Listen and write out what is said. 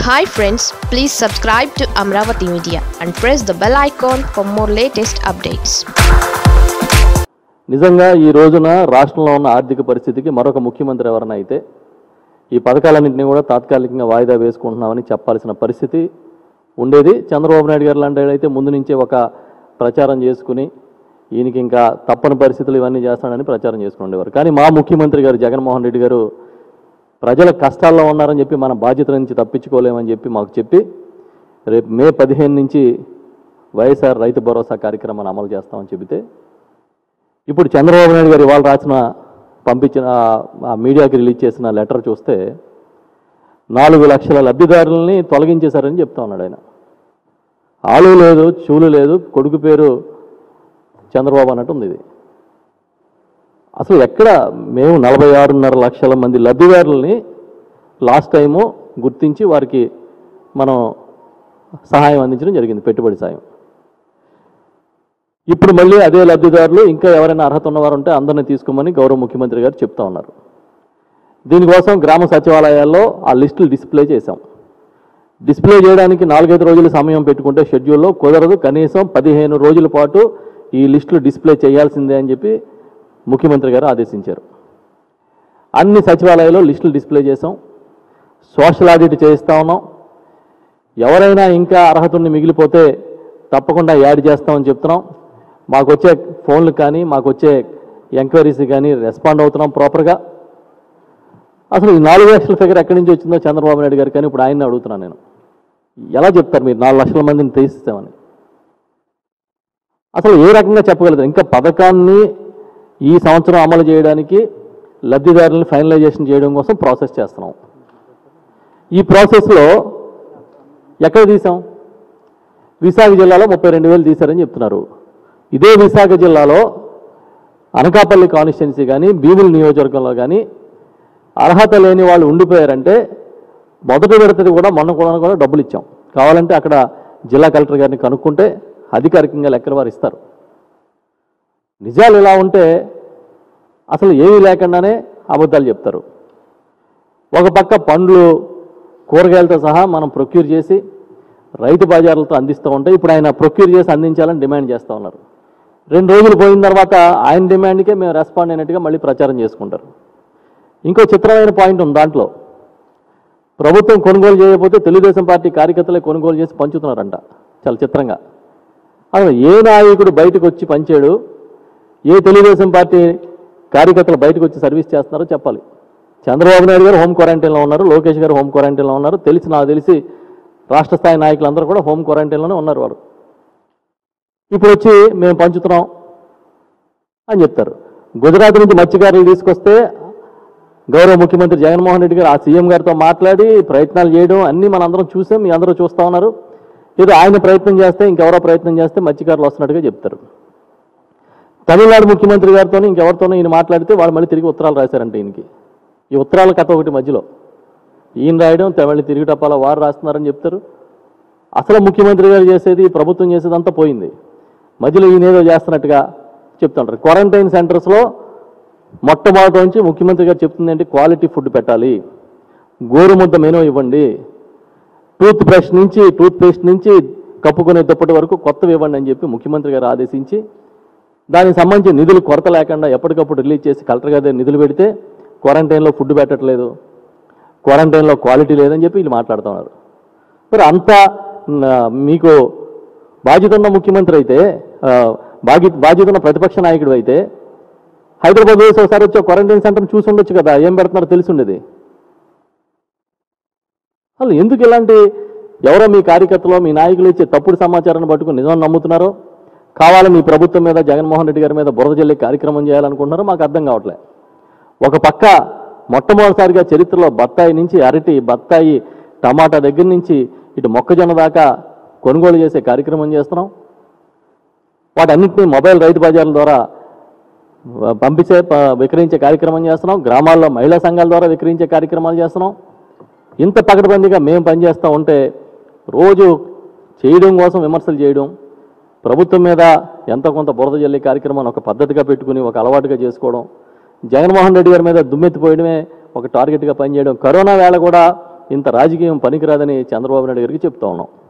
hi friends please subscribe to Amaravati media and press the bell icon for more latest updates నిజంగా ఈ రోజున రాష్ట్రంలో ఉన్న ఆర్థిక పరిస్థితికి మరొక ముఖ్యమంత్రి ఎవరైనా అయితే ఈ పథకాలన్నింటినీ కూడా తాత్కాలికంగా వాయిదా వేసుకుంటున్నామని చెప్పాల్సిన పరిస్థితి ఉండేది చంద్రబాబు నాయుడు గారు లాంటి అయితే ముందు నుంచే ఒక ప్రచారం చేసుకుని ఈయనకి ఇంకా తప్పని పరిస్థితులు ఇవన్నీ చేస్తాడని ప్రచారం చేసుకుని ఉండేవారు కానీ మా ముఖ్యమంత్రి గారు జగన్మోహన్ రెడ్డి గారు ప్రజల కష్టాల్లో ఉన్నారని చెప్పి మన బాధ్యత నుంచి తప్పించుకోలేమని చెప్పి మాకు చెప్పి రేపు మే పదిహేను నుంచి వైఎస్ఆర్ రైతు భరోసా కార్యక్రమాన్ని అమలు చేస్తామని చెబితే ఇప్పుడు చంద్రబాబు నాయుడు గారు ఇవాళ రాసిన పంపించిన ఆ మీడియాకి రిలీజ్ చేసిన లెటర్ చూస్తే నాలుగు లక్షల లబ్ధిదారులని తొలగించేశారని చెప్తా ఉన్నాడు ఆయన ఆలు లేదు చూలు లేదు కొడుకు పేరు చంద్రబాబు అన్నట్టు ఉంది ఇది అసలు ఎక్కడ మేము నలభై ఆరున్నర లక్షల మంది లబ్ధిదారులని లాస్ట్ టైము గుర్తించి వారికి మనం సహాయం అందించడం జరిగింది పెట్టుబడి సాయం ఇప్పుడు మళ్ళీ అదే లబ్ధిదారులు ఇంకా ఎవరైనా అర్హత ఉన్నవారు ఉంటే అందరిని తీసుకోమని గౌరవ ముఖ్యమంత్రి గారు చెప్తా ఉన్నారు దీనికోసం గ్రామ సచివాలయాల్లో ఆ లిస్టులు డిస్ప్లే చేశాం డిస్ప్లే చేయడానికి నాలుగైదు రోజులు సమయం పెట్టుకుంటే షెడ్యూల్లో కుదరదు కనీసం పదిహేను రోజుల పాటు ఈ లిస్టులు డిస్ప్లే చేయాల్సిందే అని చెప్పి ముఖ్యమంత్రి గారు ఆదేశించారు అన్ని సచివాలయాల్లో లిస్టులు డిస్ప్లే చేసాం సోషల్ ఆడిట్ చేయిస్తా ఉన్నాం ఎవరైనా ఇంకా అర్హత ఉండి మిగిలిపోతే తప్పకుండా యాడ్ చేస్తామని చెప్తున్నాం మాకు వచ్చే ఫోన్లు కానీ మాకు వచ్చే ఎంక్వైరీస్ కానీ రెస్పాండ్ అవుతున్నాం ప్రాపర్గా అసలు ఈ నాలుగు లక్షల ఫిగర్ ఎక్కడి నుంచి వచ్చిందో చంద్రబాబు నాయుడు గారు కానీ ఇప్పుడు ఆయన్ని అడుగుతున్నాను నేను ఎలా చెప్తారు మీరు నాలుగు లక్షల మందిని తీసిస్తామని అసలు ఏ రకంగా చెప్పగలుగుతారు ఇంకా పథకాన్ని ఈ సంవత్సరం అమలు చేయడానికి లబ్ధిదారులను ఫైనలైజేషన్ చేయడం కోసం ప్రాసెస్ చేస్తున్నాం ఈ ప్రాసెస్లో ఎక్కడ తీసాం విశాఖ జిల్లాలో ముప్పై రెండు వేలు తీశారని చెప్తున్నారు ఇదే విశాఖ జిల్లాలో అనకాపల్లి కాన్స్టిట్యున్సీ కానీ భీముల నియోజకవర్గంలో కానీ అర్హత లేని వాళ్ళు ఉండిపోయారంటే మొదటి విడతది కూడా మొన్న కూడా కూడా డబ్బులు ఇచ్చాం కావాలంటే అక్కడ జిల్లా కలెక్టర్ గారిని కనుక్కుంటే అధికారికంగా లెక్కల వారు ఇస్తారు నిజాలు ఇలా ఉంటే అసలు ఏమీ లేకుండానే అబద్ధాలు చెప్తారు ఒక పక్క పండ్లు కూరగాయలతో సహా మనం ప్రొక్యూర్ చేసి రైతు బజార్లతో అందిస్తూ ఉంటే ఇప్పుడు ఆయన ప్రొక్యూర్ చేసి అందించాలని డిమాండ్ చేస్తూ ఉన్నారు రెండు రోజులు పోయిన తర్వాత ఆయన డిమాండ్కే మేము రెస్పాండ్ అయినట్టుగా మళ్ళీ ప్రచారం చేసుకుంటారు ఇంకో చిత్రమైన పాయింట్ ఉంది దాంట్లో ప్రభుత్వం కొనుగోలు చేయకపోతే తెలుగుదేశం పార్టీ కార్యకర్తలే కొనుగోలు చేసి పంచుతున్నారంట చాలా చిత్రంగా అసలు ఏ నాయకుడు బయటకు వచ్చి పంచాడు ఏ తెలుగుదేశం పార్టీ కార్యకర్తలు బయటకు వచ్చి సర్వీస్ చేస్తున్నారో చెప్పాలి చంద్రబాబు నాయుడు గారు హోమ్ క్వారంటైన్లో ఉన్నారు లోకేష్ గారు హోమ్ క్వారంటైన్లో ఉన్నారు తెలిసి నాకు తెలిసి రాష్ట్ర స్థాయి నాయకులందరూ కూడా హోమ్ క్వారంటైన్లోనే ఉన్నారు వారు ఇప్పుడు వచ్చి మేము పంచుతున్నాం అని చెప్తారు గుజరాత్ నుంచి మత్స్యకారులు తీసుకొస్తే గౌరవ ముఖ్యమంత్రి జగన్మోహన్ రెడ్డి గారు ఆ సీఎం గారితో మాట్లాడి ప్రయత్నాలు చేయడం అన్నీ మనందరం చూసాం మీ అందరూ చూస్తూ ఉన్నారు ఏదో ఆయన ప్రయత్నం చేస్తే ఇంకెవరో ప్రయత్నం చేస్తే మత్స్యకారులు వస్తున్నట్టుగా చెప్తారు తమిళనాడు ముఖ్యమంత్రి గారితో ఇంకెవరితోనో ఈయన మాట్లాడితే వాళ్ళు మళ్ళీ తిరిగి ఉత్తరాలు రాశారంట ఈయనకి ఈ ఉత్తరాల కథ ఒకటి మధ్యలో ఈయన రాయడం మళ్ళీ తిరిగి టపాలా వారు రాస్తున్నారని చెప్తారు అసలు ముఖ్యమంత్రి గారు చేసేది ప్రభుత్వం చేసేదంతా పోయింది మధ్యలో ఈయన ఏదో చేస్తున్నట్టుగా చెప్తుంటారు క్వారంటైన్ సెంటర్స్లో మొట్టమొదటి నుంచి ముఖ్యమంత్రి గారు చెప్తుంది ఏంటి క్వాలిటీ ఫుడ్ పెట్టాలి గోరుముద్ద మెనూ ఇవ్వండి టూత్ బ్రష్ నుంచి టూత్ పేస్ట్ నుంచి కప్పుకునే దుప్పటి వరకు కొత్తవి ఇవ్వండి అని చెప్పి ముఖ్యమంత్రి గారు ఆదేశించి దానికి సంబంధించి నిధులు కొరత లేకుండా ఎప్పటికప్పుడు రిలీజ్ చేసి కలెక్టర్ గారి దగ్గర నిధులు పెడితే క్వారంటైన్లో ఫుడ్ పెట్టట్లేదు క్వారంటైన్లో క్వాలిటీ లేదని చెప్పి వీళ్ళు మాట్లాడుతున్నారు మరి అంత న- మీకు బాధ్యత ఉన్న ముఖ్యమంత్రి అయితే ఆ, బాధ్య బాధ్యత ఉన్న ప్రతిపక్ష నాయకుడు అయితే హైదరాబాద్ వేసి ఒకసారి వచ్చి క్వారంటైన్ సెంటర్ చూసి ఉండొచ్చు కదా ఏం పెడుతున్నారో తెలిసి ఉండేది అసలు ఎందుకు ఇలాంటి ఎవరో మీ కార్యకర్తలో మీ నాయకులు ఇచ్చే తప్పుడు సమాచారాన్ని పట్టుకుని నిజం నమ్ముతున్నారో కావాలని మీ ప్రభుత్వం మీద జగన్మోహన్ రెడ్డి గారి మీద బురద జల్లి కార్యక్రమం చేయాలనుకుంటున్నారో మాకు అర్థం కావట్లే ఒక పక్క మొట్టమొదటిసారిగా చరిత్రలో బత్తాయి నుంచి అరటి బత్తాయి టమాటా దగ్గర నుంచి ఇటు మొక్కజొన్న దాకా కొనుగోలు చేసే కార్యక్రమం చేస్తున్నాం వాటన్నింటినీ మొబైల్ రైతు బజార్ల ద్వారా ఆ, పంపించే ప- విక్రయించే కార్యక్రమం చేస్తున్నాం గ్రామాల్లో మహిళా సంఘాల ద్వారా విక్రయించే కార్యక్రమాలు చేస్తున్నాం ఇంత పకడ్బందీగా మేము పనిచేస్తూ ఉంటే రోజు చేయడం కోసం విమర్శలు చేయడం ప్రభుత్వం మీద ఎంత కొంత బురద జల్లే కార్యక్రమాన్ని ఒక పద్ధతిగా పెట్టుకుని ఒక అలవాటుగా చేసుకోవడం జగన్మోహన్ రెడ్డి గారి మీద దుమ్మెత్తిపోయడమే ఒక టార్గెట్గా పనిచేయడం కరోనా వేళ కూడా ఇంత రాజకీయం పనికిరాదని చంద్రబాబు నాయుడు గారికి చెప్తా ఉన్నాం